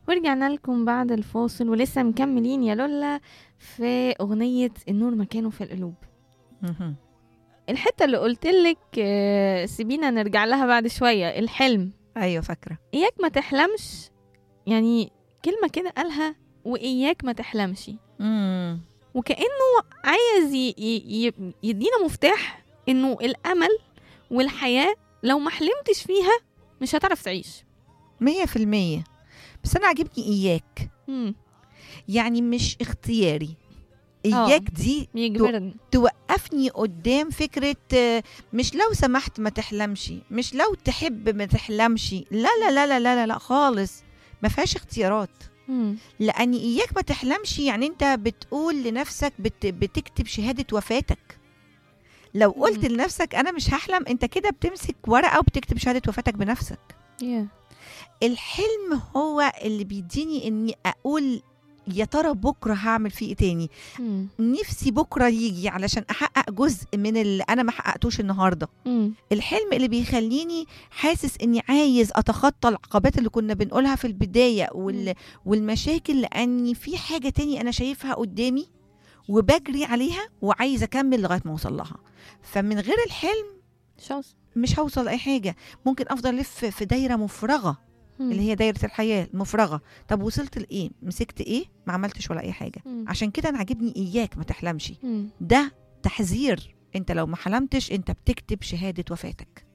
ورجعنا لكم بعد الفاصل ولسه مكملين يا لولا في أغنية النور مكانه في القلوب مهم. الحتة اللي قلتلك آه، سيبينا نرجع لها بعد شوية الحلم ايوه فاكره إياك ما تحلمش يعني كلمة كده قالها وإياك ما تحلمش مم. وكأنه عايز ي- ي- ي- يدينا مفتاح إنه الأمل والحياة لو ما حلمتش فيها مش هتعرف تعيش مية في المية بس أنا عاجبني إياك مم. يعني مش اختياري آه. إياك دي يجبرني توقفني قدام فكرة آه، مش لو سمحت ما تحلمش مش لو تحب ما تحلمش لا لا لا لا لا لا, لا خالص ما فيهاش اختيارات مم. لأن إياك ما تحلمش يعني أنت بتقول لنفسك بت بتكتب شهادة وفاتك لو قلت مم. لنفسك أنا مش هحلم أنت كده بتمسك ورقة وبتكتب شهادة وفاتك بنفسك yeah. الحلم هو اللي بيديني اني اقول يا ترى بكره هعمل فيه ايه تاني مم. نفسي بكره يجي علشان احقق جزء من اللي انا ما حققتوش النهارده مم. الحلم اللي بيخليني حاسس اني عايز اتخطى العقبات اللي كنا بنقولها في البدايه وال... مم. والمشاكل لاني في حاجه تاني انا شايفها قدامي وبجري عليها وعايزه اكمل لغايه ما اوصل لها فمن غير الحلم شوز مش هوصل لاي حاجه ممكن افضل الف في دايره مفرغه اللي هي دايره الحياه المفرغه طب وصلت لايه مسكت ايه ما عملتش ولا اي حاجه عشان كده انا عاجبني اياك ما تحلمش ده تحذير انت لو ما حلمتش انت بتكتب شهاده وفاتك